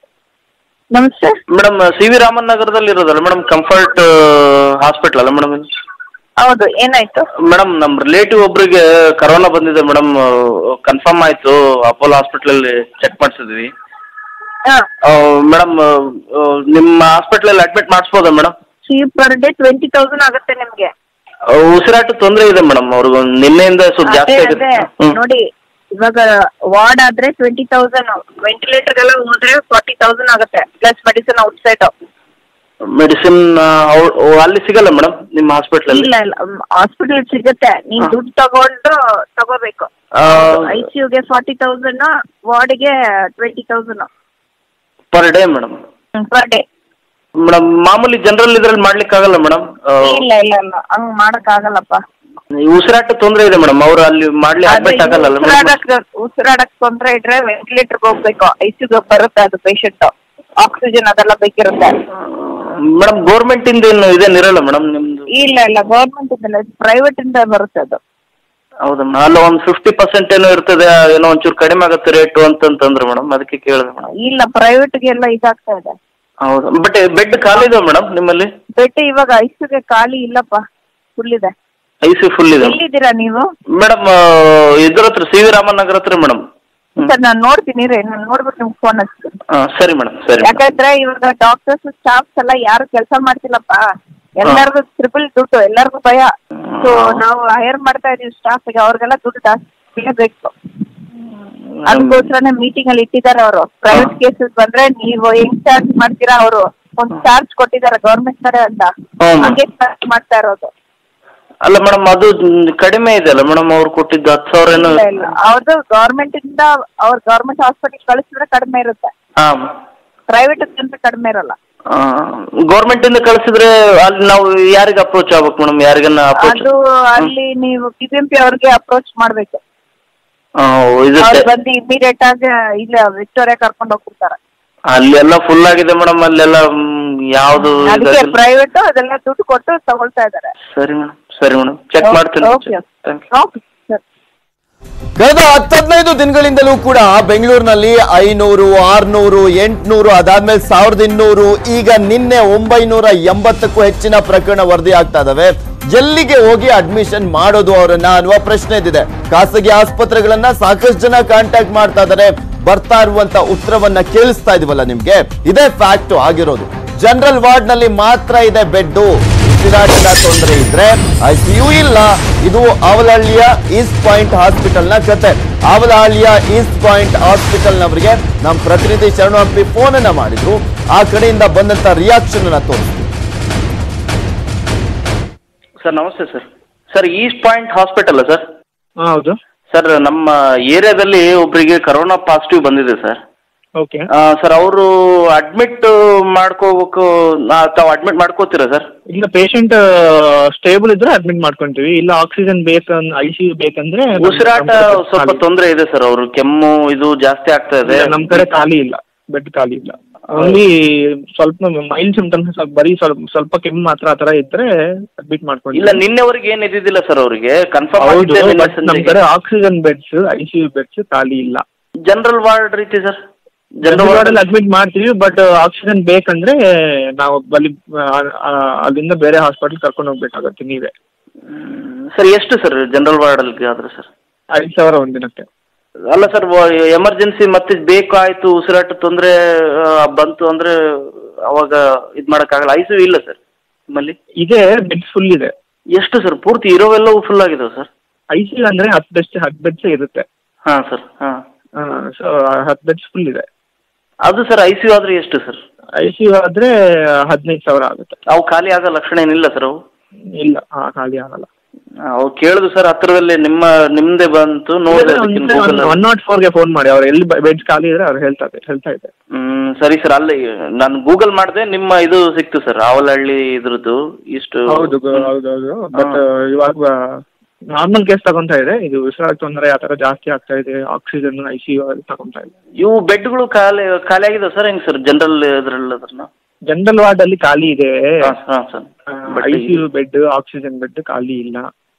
ನಮಸ್ತೆ ಮೇಡಮ್ ಸಿ ವಿ ರಾಮನ್ ನಗರದಲ್ಲಿ ಇರೋದಲ್ಲ ಮೇಡಮ್ ಕಂಫರ್ಟ್ ಹಾಸ್ಪಿಟಲ್ ಅಲ್ಲ ಮೇಡಮ್ ಹೌದು ಏನಾಯ್ತು ಮೇಡಮ್ ನಮ್ಮ ರಿಲೇಟಿವ್ ಒಬ್ರಿಗೆ ಕರೋನಾ ಬಂದಿದೆ ಮೇಡಮ್ ಕನ್ಫರ್ಮ್ ಆಯ್ತು ಅಪೋಲೋ ಹಾಸ್ಪಿಟ್ಲಲ್ಲಿ ಚೆಕ್ ಮಾಡಿಸಿದ್ವಿ ಹಾ ಮೇಡಮ್ ನಿಮ್ಮ ಹಾಸ್ಪಿಟ್ಲಲ್ಲಿ ಅಡ್ಮಿಟ್ ಮಾಡಿಸ್ಬೋದಾ madam fee per day twenty thousand ಆಗುತ್ತೆ ನಿಮ್ಗೆ ಉಸಿರಾಟ ತೊಂದರೆ ಇದೆ ಮೇಡಮ್ ಅವ್ರಿಗೆ ಒಂದ್ ನಿನ್ನೆಯಿಂದ ಸ್ವಲ್ಪ ಅದೇ ಜಾಸ್ತಿ ಅದೇ ಆಗಿದೆ ಹ್ಮ್. ನೋಡಿ ಇವಾಗ ವಾರ್ಡ್ ಆದ್ರೆ ಟ್ವೆಂಟಿ ತೌಸಂಡ್ ವೆಂಟಿಲೇಟರ್ಗೆಲ್ಲ ಹೋದ್ರೆ ಫಾರ್ಟಿ ತೌಸಂಡ್ ಆಗುತ್ತೆ ಪ್ಲಸ್ ಮೆಡಿಸಿನ್ ಔಟ್ಸೈಡ್ ಮೆಡಿಸಿನ್ ಅಲ್ಲಿ ಸಿಗಲ್ಲ ಮೇಡಮ್ ನಿಮ್ಮ ಹಾಸ್ಪಿಟ್ಲಲ್ಲಿ ಇಲ್ಲ ಇಲ್ಲ ಹಾಸ್ಪಿಟಲ್ ಸಿಗುತ್ತೆ ನೀನ್ ಹಾ. ದುಡ್ಡು ತಗೊಂಡು ತಗೋಬೇಕು ಆ, ಐ ಸಿ ಯುಗೆ ಫಾರ್ಟಿ ತೌಸಂಡ್ ವಾರ್ಡ್ಗೆ twenty thousand per day madam per day madam ಮಾಮೂಲಿ ಜನರಲ್ ಇದ್ರಲ್ಲಿ ಮಾಡ್ಲಿಕ್ಕೆ ಆಗಲ್ಲ ಮೇಡಮ್ ಇಲ್ಲ ಇಲ್ಲ ಇಲ್ಲ ಹಂಗ್ ಮಾಡಕ್ ಆಗಲ್ಲಪ್ಪ ಉಸಿರಾಟ ತೊಂದರೆ ಇದೆ ಮೇಡಮ್ ಅವ್ರು ಅಲ್ಲಿ ಮಾಡ್ಲಿ ಅಡ್ಮಿಟ್ ಆಗಲ್ಲ ಮೇಡಮ್ ಉಸಿರಾಡಕ್ ಉಸಿರಾಡಕ್ ತೊಂದ್ರೆ ಇದ್ರೆ ವೆಂಟಿಲೇಟರ್ ಹೋಗ್ಬೇಕು ಐಸಿಯುಗೆ ಬರುತ್ತೆ ಅದು ಪೇಷಂಟ್ ಆಕ್ಸಿಜನ್ ಅದೆಲ್ಲ ಬೇಕಿರುತ್ತೆ ಮೇಡಮ್ ಗೌರ್ಮೆಂಟ್ ಇಂದ ಏನು ಇದೇನು ಇರಲ್ಲ ಮೇಡಮ್ ನಿಮ್ದು ಇಲ್ಲ ಇಲ್ಲ ಗೌರ್ಮೆಂಟ್ ಇಂದ ಪ್ರೈವೇಟ್ ಇಂದ ಬರುತ್ತೆ ಅದು ಹೌದಾ ಮೇಡಮ್ ಅಲ್ಲ ಒಂದು ಫಿಫ್ಟಿ ಪರ್ಸೆಂಟ್ ಏನೋ ಇರ್ತದೆ ಏನೋ ಒಂಚೂರು ಕಡಿಮೆ ಆಗುತ್ತೆ ರೇಟು ಅಂತಂತಂದ್ರೆ ಮೇಡಮ್ ಅದಕ್ಕೆ ಕೇಳಿದೆ ಮೇಡಮ್ ಇಲ್ಲ ಪ್ರೈವೇಟ್ಗೆ ಎಲ್ಲ ಇದಾಗ್ತಾ ಇದೆ ಹೌದಾ ಬಟ್ ಬೆಡ್ ಖಾಲಿ ಇದೆ ಮೇಡಮ್ ನಿಮ್ಮಲ್ಲಿ ಬೆಡ್ ಇವಾಗ ಐಸಿಯುಗೆ ಖಾಲಿ ಇಲ್ಲಪ್ಪ ಫುಲ್ ಇದೆ ಐ ಸಿ ಫುಲ್ ಇದೆ ಎಲ್ಲಿದ್ದೀರಾ ನೀವು ಮೇಡಮ್ ಇದ್ರ ಹತ್ರ ಸಿ ವಿ ರಾಮನ್ ನಗರ ಹತ್ರ ಮೇಡಮ್ ಸರ್ ನಾನು ನೋಡ್ತೀನಿ ರೀ ನಾನು ನೋಡ್ಬಿಟ್ಟು ನಿಮ್ಗೆ ಫೋನ್ ಹಚ್ತೀನಿ ಸರಿ ಮೇಡಮ್ ಸರಿ madam. ಯಾಕಂದ್ರೆ ಇವಾಗ ಡಾಕ್ಟರ್ಸ್ ಸ್ಟಾಫ್ಸ್ ಎಲ್ಲ ಯಾರು ಕೆಲಸ ಮಾಡ್ತಿಲ್ಲಪ್ಪ ಎಲ್ಲರಿಗೂ ಟ್ರಿಪಲ್ ದುಡ್ಡು ಎಲ್ಲರಿಗೂ ಭಯ ಸೊ ನಾವು ಹೈರ್ ಮಾಡ್ತಾ ಇದೀವಿ ಸ್ಟಾಫ್ಗೆ ಅವ್ರಿಗೆಲ್ಲ ದುಡ್ಡು ಜಾಸ್ತಿ ಬೇಕು ಅದಕ್ಕೋಸ್ಕರನೇ ಮೀಟಿಂಗ್ ಅಲ್ಲಿ ಇಟ್ಟಿದ್ದಾರೆ ಅವರು ಪ್ರೈವೇಟ್ ಕೇಸಸ್ ಬಂದ್ರೆ ನೀವು ಹೆಂಗ್ ಚಾರ್ಜ್ ಮಾಡ್ತೀರಾ ಅವರು ಒಂದು ಚಾರ್ಜ್ ಕೊಟ್ಟಿದ್ದಾರೆ ಗೌರ್ಮೆಂಟ್ ಕಡೆ ಅಂತ ಹ್ಮ್. ಹಂಗೆ ಚಾರ್ಜ್ ಮಾಡ್ತಾ ಇರೋದು ಅಲ್ಲ ಮೇಡಮ್ ಅದು ಮ್, ಕಡಿಮೆ ಇದೆ ಅಲ್ಲ ಮೇಡಮ್ ಅವ್ರು ಕೊಟ್ಟಿದ್ದು ಹತ್ತು ಸಾವಿರ ಏನೋ ಇಲ್ಲ ಇಲ್ಲ ಅವ್ರದ್ದು ಗೌರ್ಮೆಂಟ್ ಇಂದ ಅವ್ರ ಗೌರ್ಮೆಂಟ್ ಹಾಸ್ಪಿಟಲ್ ಕಳಿಸಿದ್ರೆ ಕಡಿಮೆ ಇರುತ್ತೆ ಹಾಂ ಪ್ರೈವೇಟ್ ಅಂತ ಕಡಿಮೆ ಇರಲ್ಲ ಗೌರ್ಮೆಂಟ್ ಇಂದ ಕಳಿಸಿದ್ರೆ ಅಲ್ಲಿ ನಾವು ಯಾರಿಗೆ ಅಪ್ರೋಚ್ ಆಗ್ಬೇಕು ಮೇಡಮ್ ಯಾರಿಗನ್ನ ಅಪ್ರೋಚ್ ಅದು ಅಲ್ಲಿ ನೀವು ಬಿ ಬಿ ಎಂ ಪಿ ಅವ್ರಿಗೆ ಅಪ್ರೋಚ್ ಮಾಡ್ಬೇಕು ಇದು ಅವ್ರು ಬಂದು ಇಮಿಡಿಯೇಟ್ ಆಗಿ ಇಲ್ಲ ವಿಕ್ಟೋರಿಯಾ ಕರ್ಕೊಂಡು ಹೋಗ್ಬಿಡ್ತಾರೆ ಅಲ್ಲೆಲ್ಲ ಫುಲ್ ಆಗಿದೆ ಮೇಡಮ್ ಅಲ್ಲೆಲ್ಲ ಮ್, ಯಾವ್ದು ಅದಕ್ಕೆ ಇದಾಗಿಲ್ಲ. ಪ್ರೈವೇಟ್ ಅದೆಲ್ಲ ದುಡ್ಡು ಕೊಟ್ಟು ತಗೊಳ್ತಾ ಇದ್ದಾರೆ ಸರಿ ಮೇಡಮ್ ಸರಿ ಮೇಡಮ್ ಚೆಕ್ ಮಾಡ್ತೀನಿ okay thank you okay sir ಕಳೆದ ಹತ್ತದೈದು ದಿನಗಳಿಂದಲೂ ಕೂಡ ಬೆಂಗಳೂರಿನಲ್ಲಿ ಐನೂರು ಆರ್ನೂರು ಎಂಟ್ನೂರು ಅದಾದ್ಮೇಲೆ ಸಾವಿರದ ಇನ್ನೂರು ಈಗ ನಿನ್ನೆ ಒಂಬೈನೂರ ಎಂಬತ್ತಕ್ಕೂ ಹೆಚ್ಚಿನ ಪ್ರಕರಣ ವರದಿ ಆಗ್ತಾ ಇದಾವೆ ಎಲ್ಲಿಗೆ ಹೋಗಿ ಅಡ್ಮಿಷನ್ ಮಾಡೋದು ಅವರನ್ನ ಅನ್ನುವ ಪ್ರಶ್ನೆ ಇದ್ದಿದೆ ಖಾಸಗಿ ಆಸ್ಪತ್ರೆಗಳನ್ನ ಸಾಕಷ್ಟು ಜನ ಕಾಂಟ್ಯಾಕ್ಟ್ ಮಾಡ್ತಾ ಇದ್ದಾರೆ ಬರ್ತಾ ಇರುವಂತ ಉತ್ತರವನ್ನ ಕೇಳಿಸ್ತಾ ಇದೀವಲ್ಲ ನಿಮ್ಗೆ ಇದೇ ಫ್ಯಾಕ್ಟ್ ಆಗಿರೋದು ಜನರಲ್ ವಾರ್ಡ್ ನಲ್ಲಿ ಮಾತ್ರ ಇದೆ ಬೆಡ್ಡು ಉಸಿರಾಟದ ತೊಂದರೆ ಇದ್ರೆ ಐಸಿಯು ಇಲ್ಲ ಇದು ಅವಲಹಳ್ಳಿಯ ಈಸ್ಟ್ ಪಾಯಿಂಟ್ ಹಾಸ್ಪಿಟಲ್ ನ ಕತೆ ಅವಲಹಳ್ಳಿಯ ಈಸ್ಟ್ ಪಾಯಿಂಟ್ ಹಾಸ್ಪಿಟಲ್ ನವರಿಗೆ ನಮ್ಮ ಪ್ರತಿನಿಧಿ ಶರಣು ಹಂಪಿ ಫೋನ್ ಅನ್ನ ಮಾಡಿದ್ರು ಆ ಕಡೆಯಿಂದ ಬಂದಂತ ರಿಯಾಕ್ಷನ್ ಅನ್ನ ತೋರಿಸ್ತೀವಿ ಸರ್ ನಮಸ್ತೆ sir sir east point hospital sir ಹೌದು ಸರ್ ನಮ್ಮ ಏರಿಯಾದಲ್ಲಿ ಒಬ್ಬರಿಗೆ ಕರೋನಾ ಪಾಸಿಟಿವ್ ಬಂದಿದೆ ಸರ್ ಓಕೆ ಸರ್ ಅವರು ಅಡ್ಮಿಟ್ ಮಾಡ್ಕೋಬೇಕು ನಾ- ತಾವು ಅಡ್ಮಿಟ್ ಮಾಡ್ಕೋತೀರಾ ಸರ್ ಇಲ್ಲ ಪೇಷಂಟ್ ಸ್ಟೇಬಲ್ ಇದ್ರೆ ಅಡ್ಮಿಟ್ ಮಾಡ್ಕೊಂತೀವಿ ಇಲ್ಲ ಆಕ್ಸಿಜನ್ ಬೇಕನ್ ಐ ಸಿ ಯು ಬೇಕಂದ್ರೆ ನಮ್- ಉಸಿರಾಟ ನಮ್ ಕಡೆ ಸ್ವಲ್ಪ ಖಾಲಿ. ತೊಂದರೆ ಇದೆ ಸರ್ ಅವರು ಕೆಮ್ಮು ಇದು ಜಾಸ್ತಿ ಆಗ್ತಾ ಇದೆ ಇಲ್ಲ, ನಮ್ ಕಡೆ ಖಾಲಿ ಇಲ್ಲ ಬೆಡ್ ಖಾಲಿ ಇಲ್ಲ ಓನ್ಲಿ ಸ್ವಲ್ಪ ಮೈಲ್ಡ್ ಸಿಂಟಮ್ಸ್ ಸ್ವಲ್ಪ ಬರೀ ಸ್ವಲ್ಪ ಸ್ವಲ್ಪ ಕೆಮ್ಮು ಮಾತ್ರ ಆ ತರ ಇದ್ರೆ ಅಡ್ಮಿಟ್ ಇಲ್ಲ ಮಾಡ್ಕೊಂಡು ನಿನ್ನೆವರೆಗೆ ಏನ್ ಇದ್ದಿದ್ದಿಲ್ಲ ಸರ್ ಅವರಿಗೆ ಕನ್ಫರ್ಮ್ ಹೌದು ಆಗಿದೆ ಬಟ್ ನಮ್ ಕಡೆ oxygen beds I C U beds ಖಾಲಿ ಇಲ್ಲ ಜನರಲ್ ವಾರ್ಡ್ ರೀತಿ ಸರ್ ಜನರಲ್ ಜನರಲ್ ವಾರ್ಡ್ ಅಲ್ಲಿ ಅಡ್ಮಿಟ್ ಮಾಡ್ತೀವಿ ಬಟ್ ಆಕ್ಸಿಜನ್ ಬೇಕಂದ್ರೆ ನಾವು ಬಲಿ ಆ, ಆ, ಅಲ್ಲಿಂದ ಬೇರೆ ಹಾಸ್ಪಿಟಲ್ ಕರ್ಕೊಂಡು ಹೋಗ್ಬೇಕಾಗತ್ತೆ ನೀವೇ ಸರ್ ಎಷ್ಟು ಸರ್ ಜನರಲ್ ವಾರ್ಡ್ ಅಲ್ಲಿ ಆದ್ರೆ ಸರ್ ಐದು ಸಾವಿರ ಒಂದಿನಕ್ಕೆ ಅಲ್ಲ ಸರ್ ಎಮರ್ಜೆನ್ಸಿ ಮತ್ತೆ ಬೇಕಾಯ್ತು ಉಸಿರಾಟ ತೊಂದರೆ ಬಂತು ಅಂದ್ರೆ ಅವಾಗ ಇದ್ ಮಾಡಕ್ಕಾಗಲ್ಲ ಐ ಸಿ ಇಲ್ಲ ಸರ್ ನಿಮ್ಮಲ್ಲಿ ಇದೆ ಬೆಡ್ ಫುಲ್ ಇದೆ ಎಷ್ಟು ಸರ್ ಪೂರ್ತಿ ಇರೋವೆಲ್ಲವೂ ಫುಲ್ ಆಗಿದಾವೆ ಸರ್ ಐ ಸಿ ಅಂದ್ರೆ ಹತ್ತು ಬೆಡ್ಸ್ ಹತ್ತು ಬೆಡ್ಸ್ ಇರುತ್ತೆ ಹಾ ಸರ್ ಹಾ ಸೊ ಹತ್ತು ಬೆಡ್ಸ್ ಫುಲ್ ಇದೆ ಅದು ಸರ್ ಐ ಸಿ ಯು ಆದ್ರೆ ಎಷ್ಟು ಸರ್ ಐ ಸಿ ಯು ಆದ್ರೆ ಹದಿನೈದು ಸಾವಿರ ಆಗುತ್ತೆ ಅವು ಖಾಲಿ ಆಗೋ ಲಕ್ಷಣ ಏನಿಲ್ಲ ಸರ್ ಅವು ಇಲ್ಲ ಹಾ ಖಾಲಿ ಆಗಲ್ಲ ಅವು ಕೇಳುದು ಸರ್ ಹತ್ರದಲ್ಲಿ ನಿಮ್ಮ ನಿಮ್ದೇ ಬಂತು ನೋಡಿದೆ ಅದಕ್ಕಿಂತ Google ಒನ್ ನಾಟ್ ಫೋರ್ಗೆ ಫೋನ್ ಮಾಡಿ ಅವ್ರು ಎಲ್ಲಿ ಬೆಡ್ಸ್ ಖಾಲಿ ಇದ್ರೆ ಅವ್ರು ಹೇಳ್ತಾ ಹೇಳ್ತಾ ಇದ್ದಾರೆ ಹ್ಮ್ ಸರಿ ಸರ್ ಅಲ್ಲಿ ನಾನು ಗೂಗಲ್ ಮಾಡಿದೆ ನಿಮ್ಮ ಇದು ಸಿಕ್ತು ಸರ್ ಆವಲಹಳ್ಳಿ ಇದ್ರದ್ದು ಇಷ್ಟು ಹೌದು ಗ- ಹೌದು ಹೌದು ಬಟ್ ಇವಾಗ ನಾರ್ಮಲ್ ಕೇಸ್ ತಗೊಂತಾ ಇದೆ ಇದು ಉಸಿರಾಟ ತೊಂದರೆ ಆ ಥರ ಜಾಸ್ತಿ ಆಗ್ತಾ ಇದೆ ಆಕ್ಸಿಜನ್ ಐ ಸಿ ಯು ತಗೊಂತಾ ಇದೆ ಇವು ಬೆಡ್ಗಳು ಖಾಲಿ ಖಾಲಿ ಆಗಿದೆ ಸರ್ ಹೆಂಗ್ ಸರ್ ಜನರಲ್ ಇದ್ರಲ್ಲಿ ಅದನ್ನ ಜನರಲ್ ವಾರ್ಡ್ ಅಲ್ಲಿ ಖಾಲಿ ಇದೆ ಹಾಂ ಹಾಂ sir I C U bed oxygen bed ಖಾಲಿ ಇಲ್ಲ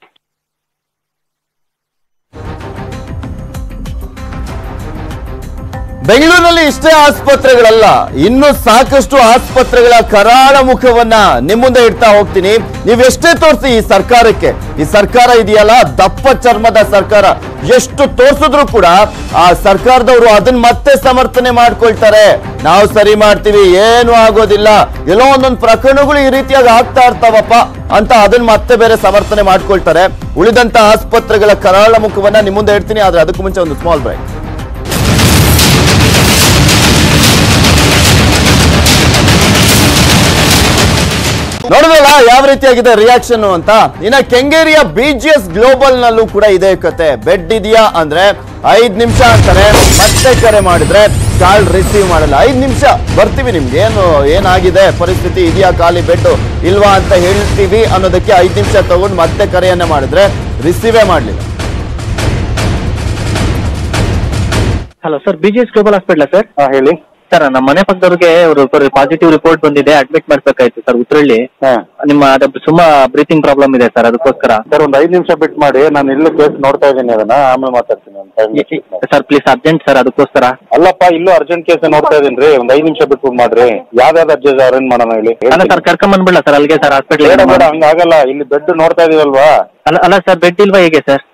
ಬೆಂಗಳೂರಿನಲ್ಲಿ ಇಷ್ಟೇ ಆಸ್ಪತ್ರೆಗಳಲ್ಲ ಇನ್ನು ಸಾಕಷ್ಟು ಆಸ್ಪತ್ರೆಗಳ ಕರಾಳ ಮುಖವನ್ನ ನಿಮ್ ಮುಂದೆ ಇಡ್ತಾ ಹೋಗ್ತೀನಿ ನೀವೆಷ್ಟೇ ತೋರಿಸಿ ಈ ಸರ್ಕಾರಕ್ಕೆ ಈ ಸರ್ಕಾರ ಇದೆಯಲ್ಲ ದಪ್ಪ ಚರ್ಮದ ಸರ್ಕಾರ ಎಷ್ಟು ತೋರಿಸಿದ್ರು ಕೂಡ ಆ ಸರ್ಕಾರದವರು ಅದನ್ನ ಮತ್ತೆ ಸಮರ್ಥನೆ ಮಾಡ್ಕೊಳ್ತಾರೆ ನಾವು ಸರಿ ಮಾಡ್ತೀವಿ ಏನು ಆಗೋದಿಲ್ಲ ಎಲ್ಲೋ ಒಂದೊಂದು ಪ್ರಕರಣಗಳು ಈ ರೀತಿಯಾಗಿ ಆಗ್ತಾ ಇರ್ತಾವಪ್ಪ ಅಂತ ಅದನ್ನ ಮತ್ತೆ ಬೇರೆ ಸಮರ್ಥನೆ ಮಾಡ್ಕೊಳ್ತಾರೆ ಉಳಿದಂತ ಆಸ್ಪತ್ರೆಗಳ ಕರಾಳ ಮುಖವನ್ನ ನಿಮ್ ಮುಂದೆ ಇಡ್ತೀನಿ ಆದ್ರೆ ಅದಕ್ಕೂ ಮುಂಚೆ ಒಂದು ಸ್ಮಾಲ್ ಬ್ರೇಕ್ ನೋಡಿದ್ರಲ್ಲ ಯಾವ ರೀತಿಯಾಗಿದೆ ರಿಯಾಕ್ಷನ್ ಅಂತ ಇನ್ನ ಕೆಂಗೇರಿಯ ಬಿಜಿಎಸ್ ಗ್ಲೋಬಲ್ ನಲ್ಲೂ ಕೂಡ ಇದೇ ಕತೆ ಬೆಡ್ ಇದೆಯಾ ಅಂದ್ರೆ ಐದ್ ನಿಮಿಷ ಅಂತಾರೆ ಮತ್ತೆ ಕರೆ ಮಾಡಿದ್ರೆ ಕಾಲ್ ರಿಸೀವ್ ಮಾಡಲ್ಲ ಐದ್ ನಿಮಿಷ ಬರ್ತೀವಿ ನಿಮ್ಗೆ ಏನು ಏನಾಗಿದೆ ಪರಿಸ್ಥಿತಿ ಇದೆಯಾ ಖಾಲಿ ಬೆಡ್ ಇಲ್ವಾ ಅಂತ ಹೇಳ್ತೀವಿ ಅನ್ನೋದಕ್ಕೆ ಐದ್ ನಿಮಿಷ ತಗೊಂಡು ಮತ್ತೆ ಕರೆಯನ್ನ ಮಾಡಿದ್ರೆ ರಿಸೀವೇ ಮಾಡ್ಲಿಲ್ಲ hello sir B G S global ಹಾಸ್ಪಿಟ್ಲಾ ಸರ್ ಹೇಳಿ ಸರ್ ನಮ್ಮ ಮನೆ ಪಕ್ಕದವ್ರಿಗೆ ಅವರು ಪಾಸಿಟಿವ್ ರಿಪೋರ್ಟ್ ಬಂದಿದೆ ಅಡ್ಮಿಟ್ ಮಾಡ್ಬೇಕಾಯ್ತು ಸರ್ ಉತ್ರಳ್ಳಿ ನಿಮ್ಮ ಅದು ತುಂಬಾ ಬ್ರೀತಿಂಗ್ ಪ್ರಾಬ್ಲಮ್ ಇದೆ ಸರ್ ಅದಕ್ಕೋಸ್ಕರ ಸರ್ ಒಂದು ಐದು ನಿಮಿಷ ಬಿಟ್ಟು ಮಾಡಿ ನಾನು ಇಲ್ಲೂ ಕೇಸ್ ನೋಡ್ತಾ ಇದ್ದೀನಿ ಅದನ್ನ ಆಮೇಲೆ ಮಾತಾಡ್ತೀನಿ ಒಂದು five minutes ಬಿಟ್ಟು ಮಾಡಿ. ಸರ್ ಪ್ಲೀಸ್ ಅರ್ಜೆಂಟ್ ಸರ್ ಅದಕ್ಕೋಸ್ಕರ ಅಲ್ಲಪ್ಪ ಇಲ್ಲೂ ಅರ್ಜೆಂಟ್ ಕೇಸ್ ನೋಡ್ತಾ ಇದೀನಿ ರೀ ಒಂದು ಐದು ನಿಮಿಷ ಬಿಟ್ಟು ಮಾಡ್ರಿ ಯಾವ್ದಾವ್ದು ಅರ್ಜೆಂಟ್ ಅರೇಂಜ್ ಮಾಡೋಣ ಹೇಳಿ ಅಲ್ಲ ಸರ್ ಕರ್ಕೊಂಡ್ ಬಂದ್ಬಿಡ್ಲ ಸರ್ ಅಲ್ಲಿಗೆ ಸರ್ ಹಾಸ್ಪಿಟ್ಲ್ ಬೇಡ ಬೇಡ ಹಂಗಾಗಲ್ಲ ಇಲ್ಲಿ ಬೆಡ್ ನೋಡ್ತಾ ಇದೀವಲ್ವಾ ಅಲ್ಲ ಅಲ್ಲ ಸರ್ ಬೆಡ್ ಇಲ್ವಾ ಹೇಗೆ ಸರ್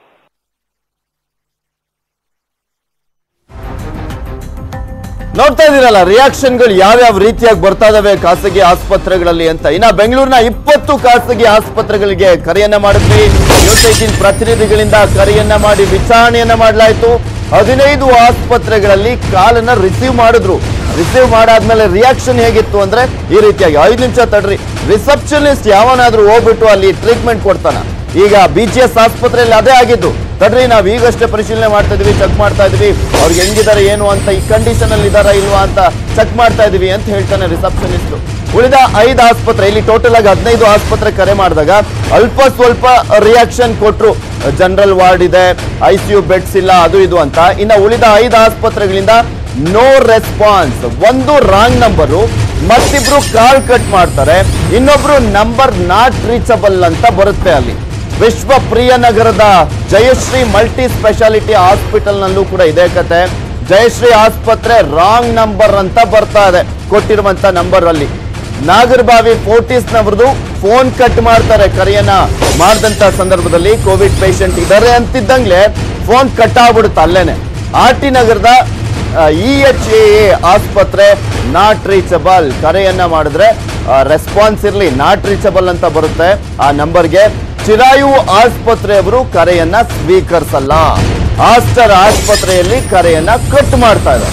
ನೋಡ್ತಾ ಇದೀರಲ್ಲ ರಿಯಾಕ್ಷನ್ಗಳು ಯಾವ್ಯಾವ ರೀತಿಯಾಗಿ ಬರ್ತಾ ಇದಾವೆ ಖಾಸಗಿ ಆಸ್ಪತ್ರೆಗಳಲ್ಲಿ ಅಂತ ಇನ್ನ ಬೆಂಗಳೂರಿನ ಇಪ್ಪತ್ತು ಖಾಸಗಿ ಆಸ್ಪತ್ರೆಗಳಿಗೆ ಕರೆಯನ್ನ ಮಾಡಿದ್ವಿ ನ್ಯೂಸ್ ಏಟೀನ್ ಪ್ರತಿನಿಧಿಗಳಿಂದ ಕರೆಯನ್ನ ಮಾಡಿ ವಿಚಾರಣೆಯನ್ನ ಮಾಡಲಾಯಿತು ಹದಿನೈದು ಆಸ್ಪತ್ರೆಗಳಲ್ಲಿ ಕಾಲನ್ನ ರಿಸೀವ್ ಮಾಡಿದ್ರು ರಿಸೀವ್ ಮಾಡಾದ್ಮೇಲೆ ರಿಯಾಕ್ಷನ್ ಹೇಗಿತ್ತು ಅಂದ್ರೆ ಈ ರೀತಿಯಾಗಿ ಐದು ನಿಮಿಷ ತಡ್ರಿ ರಿಸೆಪ್ಷನಿಸ್ಟ್ ಯಾವನಾದ್ರೂ ಹೋಗ್ಬಿಟ್ಟು ಅಲ್ಲಿ ಟ್ರೀಟ್ಮೆಂಟ್ ಕೊಡ್ತಾನ ಈಗ ಬಿ ಜಿ ಎಸ್ ಆಸ್ಪತ್ರೆಯಲ್ಲಿ ಅದೇ ಆಗಿದ್ದು ತಡ್ರಿ ನಾವು ಈಗಷ್ಟೇ ಪರಿಶೀಲನೆ ಮಾಡ್ತಾ ಇದೀವಿ ಚೆಕ್ ಮಾಡ್ತಾ ಇದೀವಿ ಅವ್ರಿಗೆ ಹೆಂಗಿದ್ದಾರೆ ಏನು ಅಂತ ಈ ಕಂಡೀಷನ್ ಅಲ್ಲಿ ಇದಾರಾ ಇಲ್ವಾ ಅಂತ ಚೆಕ್ ಮಾಡ್ತಾ ಇದೀವಿ ಅಂತ ಹೇಳ್ತಾನೆ ರಿಸೆಪ್ಷನಿಸ್ಟ್ ಉಳಿದ ಐದು ಆಸ್ಪತ್ರೆ ಇಲ್ಲಿ ಟೋಟಲ್ ಆಗಿ ಹದಿನೈದು ಆಸ್ಪತ್ರೆ ಕರೆ ಮಾಡಿದಾಗ ಅಲ್ಪ ಸ್ವಲ್ಪ ರಿಯಾಕ್ಷನ್ ಕೊಟ್ರು ಜನರಲ್ ವಾರ್ಡ್ ಇದೆ ಐ ಸಿ ಯು ಬೆಡ್ಸ್ ಇಲ್ಲ ಅದು ಇದು ಅಂತ ಇನ್ನ ಉಳಿದ ಐದು ಆಸ್ಪತ್ರೆಗಳಿಂದ ನೋ ರೆಸ್ಪಾನ್ಸ್ ಒಂದು ರಾಂಗ್ ನಂಬರು ಮತ್ತಿಬ್ರು ಕಾಲ್ ಕಟ್ ಮಾಡ್ತಾರೆ ಇನ್ನೊಬ್ರು ನಂಬರ್ ನಾಟ್ ರೀಚಬಲ್ ಅಂತ ಬರುತ್ತೆ ಅಲ್ಲಿ ವಿಶ್ವ ಪ್ರಿಯ ನಗರದ ಜಯಶ್ರೀ ಮಲ್ಟಿ ಸ್ಪೆಷಾಲಿಟಿ ಹಾಸ್ಪಿಟಲ್ ನಲ್ಲೂ ಕೂಡ ಇದೇ ಕತೆ ಜಯಶ್ರೀ ಆಸ್ಪತ್ರೆ ರಾಂಗ್ ನಂಬರ್ ಅಂತ ಬರ್ತಾ ಇದೆ ಕೊಟ್ಟಿರುವಂತ ನಂಬರ್ ಅಲ್ಲಿ ನಾಗರಬಾವಿ ಫೋರ್ಟಿಸ್ ನವರದು ಫೋನ್ ಕಟ್ ಮಾಡ್ತಾರೆ ಕರೆಯನ್ನ ಮಾಡಿದಂತ ಸಂದರ್ಭದಲ್ಲಿ ಕೋವಿಡ್ ಪೇಷಂಟ್ ಇದಾರೆ ಅಂತಿದ್ದಂಗ್ಲೆ ಫೋನ್ ಕಟ್ ಆಗ್ಬಿಡುತ್ತೆ ಅಲ್ಲೇನೆ ಆರ್ ಟಿ ನಗರದ ಇ ಎಚ್ ಎ ಆಸ್ಪತ್ರೆ ನಾಟ್ ರೀಚಬಲ್ ಕರೆಯನ್ನ ಮಾಡಿದ್ರೆ ರೆಸ್ಪಾನ್ಸ್ ಇರಲಿ ನಾಟ್ ರೀಚಬಲ್ ಅಂತ ಬರುತ್ತೆ ಆ ನಂಬರ್ಗೆ ಚಿರಾಯು ಆಸ್ಪತ್ರೆಯವರು ಕರೆಯನ್ನ ಸ್ವೀಕರಿಸಲ್ಲ ಆಸ್ಟರ್ ಆಸ್ಪತ್ರೆಯಲ್ಲಿ ಕರೆಯನ್ನ ಕಟ್ ಮಾಡ್ತಾ ಇದ್ದಾರೆ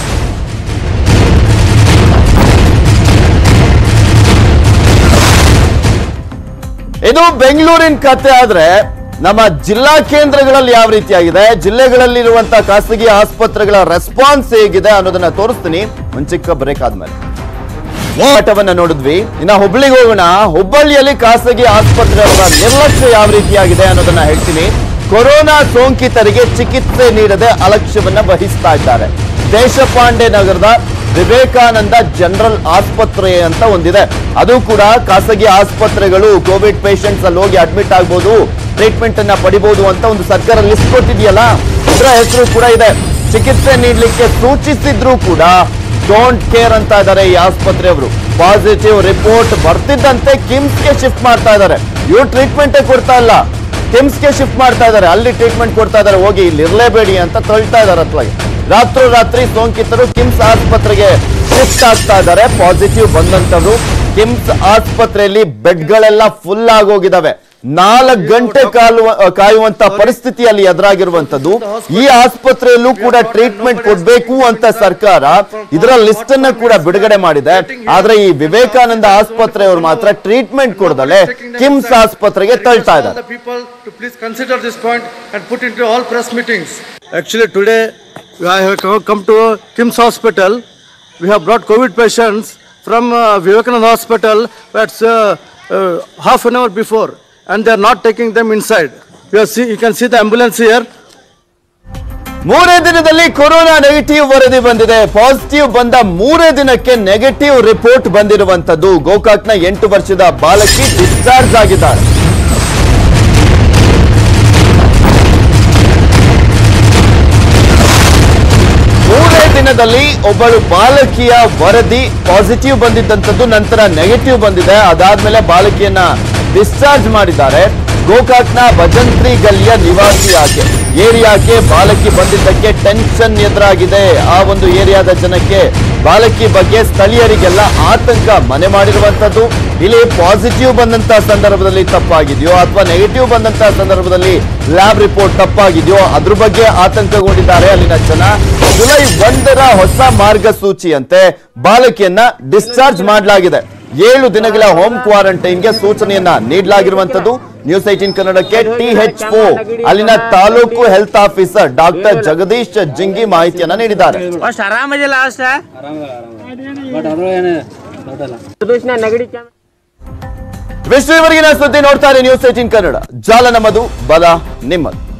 ಇದು ಬೆಂಗಳೂರಿನ ಕತೆ ಆದ್ರೆ ನಮ್ಮ ಜಿಲ್ಲಾ ಕೇಂದ್ರಗಳಲ್ಲಿ ಯಾವ ರೀತಿಯಾಗಿದೆ ಜಿಲ್ಲೆಗಳಲ್ಲಿರುವಂತಹ ಖಾಸಗಿ ಆಸ್ಪತ್ರೆಗಳ ರೆಸ್ಪಾನ್ಸ್ ಹೇಗಿದೆ ಅನ್ನೋದನ್ನ ತೋರಿಸ್ತೀನಿ ಒಂದ್ ಚಿಕ್ಕ ಬ್ರೇಕ್ ಆದ್ಮೇಲೆ ಆಟವನ್ನ ನೋಡಿದ್ವಿ ಇನ್ನ ಹುಬ್ಳಿಗೆ ಹೋಗೋಣ ಹುಬ್ಬಳ್ಳಿಯಲ್ಲಿ ಖಾಸಗಿ ಆಸ್ಪತ್ರೆಯವರ ನಿರ್ಲಕ್ಷ್ಯ ಯಾವ ರೀತಿಯಾಗಿದೆ ಅನ್ನೋದನ್ನ ಹೇಳ್ತೀನಿ ಕೊರೋನಾ ಸೋಂಕಿತರಿಗೆ ಚಿಕಿತ್ಸೆ ನೀಡದೆ ಅಲಕ್ಷ್ಯವನ್ನ ವಹಿಸ್ತಾ ಇದ್ದಾರೆ ದೇಶಪಾಂಡೆ ನಗರದ ವಿವೇಕಾನಂದ ಜನರಲ್ ಆಸ್ಪತ್ರೆ ಅಂತ ಒಂದಿದೆ ಅದು ಕೂಡ ಖಾಸಗಿ ಆಸ್ಪತ್ರೆಗಳು ಕೋವಿಡ್ ಪೇಷಂಟ್ಸ್ ಅಲ್ಲಿ ಹೋಗಿ ಅಡ್ಮಿಟ್ ಆಗ್ಬೋದು ಟ್ರೀಟ್ಮೆಂಟ್ ಅನ್ನ ಪಡಿಬಹುದು ಅಂತ ಒಂದು ಸರ್ಕಾರ ಲಿಸ್ಟ್ ಕೊಟ್ಟಿದೆಯಲ್ಲ ಇದರ ಹೆಸರು ಕೂಡ ಇದೆ ಚಿಕಿತ್ಸೆ ನೀಡಲಿಕ್ಕೆ ಸೂಚಿಸಿದ್ರು ಕೂಡ ಡೋಂಟ್ ಕೇರ್ ಅಂತ ಇದ್ದಾರೆ ಈ ಆಸ್ಪತ್ರೆಯವರು ಪಾಸಿಟಿವ್ ರಿಪೋರ್ಟ್ ಬರ್ತಿದ್ದಂತೆ ಕಿಮ್ಸ್ಗೆ ಶಿಫ್ಟ್ ಮಾಡ್ತಾ ಇದ್ದಾರೆ ಇವ್ರು ಟ್ರೀಟ್ಮೆಂಟೇ ಕೊಡ್ತಾ ಇಲ್ಲ ಕಿಮ್ಸ್ಗೆ ಶಿಫ್ಟ್ ಮಾಡ್ತಾ ಇದ್ದಾರೆ ಅಲ್ಲಿ ಟ್ರೀಟ್ಮೆಂಟ್ ಕೊಡ್ತಾ ಇದ್ದಾರೆ ಹೋಗಿ ಇಲ್ಲಿ ಇರ್ಲೇಬೇಡಿ ಅಂತ ತಳ್ತಾ ಇದ್ದಾರೆ ಅತ್ಲಾಗಿ ರಾತ್ರೋರಾತ್ರಿ ಸೋಂಕಿತರು ಕಿಮ್ಸ್ ಆಸ್ಪತ್ರೆಗೆ ಶಿಫ್ಟ್ ಆಗ್ತಾ ಇದ್ದಾರೆ ಪಾಸಿಟಿವ್ ಬಂದಂತವ್ರು ಕಿಮ್ಸ್ ಆಸ್ಪತ್ರೆಯಲ್ಲಿ ಬೆಡ್ಗಳೆಲ್ಲ ಫುಲ್ ಆಗೋಗಿದಾವೆ ನಾಲ್ಕು ಗಂಟೆ ಕಾಲುವ ಕಾಯುವಂತ ಪರಿಸ್ಥಿತಿ ಅಲ್ಲಿ ಎದುರಾಗಿರುವಂತದ್ದು ಈ ಆಸ್ಪತ್ರೆಯಲ್ಲೂ ಕೂಡ ಟ್ರೀಟ್ಮೆಂಟ್ ಕೊಡ್ಬೇಕು ಅಂತ ಸರ್ಕಾರ ಇದರ ಲಿಸ್ಟ್ ಅನ್ನ ಕೂಡ ಬಿಡುಗಡೆ ಮಾಡಿದೆ ಆದ್ರೆ ಈ ವಿವೇಕಾನಂದ ಆಸ್ಪತ್ರೆಯವರು ಮಾತ್ರ ಟ್ರೀಟ್ಮೆಂಟ್ ಕೊಡದಲೆ ಕಿಮ್ಸ್ ಆಸ್ಪತ್ರೆಗೆ ತಳ್ತಾ ಇದ್ದಾರೆ the people to please consider this point and put into all press meetings. Actually, today I have co- come to Kim's Hospital. We have brought COVID patients from uh, Vivekananda Hospital. That's uh, uh, half an hour before, and they are not taking them inside. You, are see, you can see the ambulance here. ಮೂರೇ ದಿನದಲ್ಲಿ corona negative ವರದಿ ಬಂದಿದೆ positive ಬಂದ ಮೂರೇ ದಿನಕ್ಕೆ negative report ಬಂದಿರುವಂತದ್ದು ಗೋಕಾಕ್ನ ಎಂಟು ವರ್ಷದ ಬಾಲಕಿ ಡಿಸ್ಚಾರ್ಜ್ ಆಗಿದ್ದಾರೆ ಮೂರೇ ದಿನದಲ್ಲಿ ಒಬ್ಬಳು ಬಾಲಕಿಯ ವರದಿ ಪಾಸಿಟಿವ್ ಬಂದಿದ್ದಂಥದ್ದು ನಂತರ ನೆಗೆಟಿವ್ ಬಂದಿದೆ ಅದಾದ್ಮೇಲೆ ಬಾಲಕಿಯನ್ನ ಡಿಸ್ಚಾರ್ಜ್ ಮಾಡಿದ್ದಾರೆ ಗೋಕಾಕ್ನ ಭಜಂತ್ರಿ ಗಲ್ಲಿಯ ನಿವಾಸಿ ಆಕೆ ಏರಿಯಾಕ್ಕೆ ಬಾಲಕಿ ಬಂದಿದ್ದಕ್ಕೆ ಟೆನ್ಷನ್ ಎದುರಾಗಿದೆ ಆ ಒಂದು ಏರಿಯಾದ ಜನಕ್ಕೆ ಬಾಲಕಿ ಬಗ್ಗೆ ಸ್ಥಳೀಯರಿಗೆಲ್ಲ ಆತಂಕ ಮನೆ ಮಾಡಿರುವಂತದ್ದು ಇಲ್ಲಿ ಪಾಸಿಟಿವ್ ಬಂದಂತ ಸಂದರ್ಭದಲ್ಲಿ ತಪ್ಪಾಗಿದೆಯೋ ಅಥವಾ ನೆಗೆಟಿವ್ ಬಂದಂತ ಸಂದರ್ಭದಲ್ಲಿ ಲ್ಯಾಬ್ ರಿಪೋರ್ಟ್ ತಪ್ಪಾಗಿದೆಯೋ ಅದ್ರ ಬಗ್ಗೆ ಆತಂಕಗೊಂಡಿದ್ದಾರೆ ಅಲ್ಲಿನ ಜನ ಜುಲೈ ಒಂದರ ಹೊಸ ಮಾರ್ಗಸೂಚಿಯಂತೆ ಬಾಲಕಿಯನ್ನ ಡಿಸ್ಚಾರ್ಜ್ ಮಾಡಲಾಗಿದೆ ಏಳು ದಿನಗಳ ಹೋಮ್ ಕ್ವಾರಂಟೈನ್ಗೆ ಸೂಚನೆಯನ್ನ ನೀಡಲಾಗಿರುವಂತದ್ದು ನ್ಯೂಸ್ ಏಟೀನ್ ಕನ್ನಡಕ್ಕೆ ಟಿ ಎಚ್ ಓ ಅಲ್ಲಿನ ತಾಲೂಕು health officer doctor Jagadish Jingi ಮಾಹಿತಿಯನ್ನ ನೀಡಿದ್ದಾರೆ ಅಷ್ಟು ಆರಾಮದಿಲ್ಲ ಅಷ್ಟ ವಿಶ್ವವರೆಗಿನ ಸುದ್ದಿ ನೋಡ್ತಾರೆ ನ್ಯೂಸ್ ಏಟೀನ್ ಕನ್ನಡ ಜಾಲ ನಮ್ಮದು ಬಲ ನಿಮ್ಮದು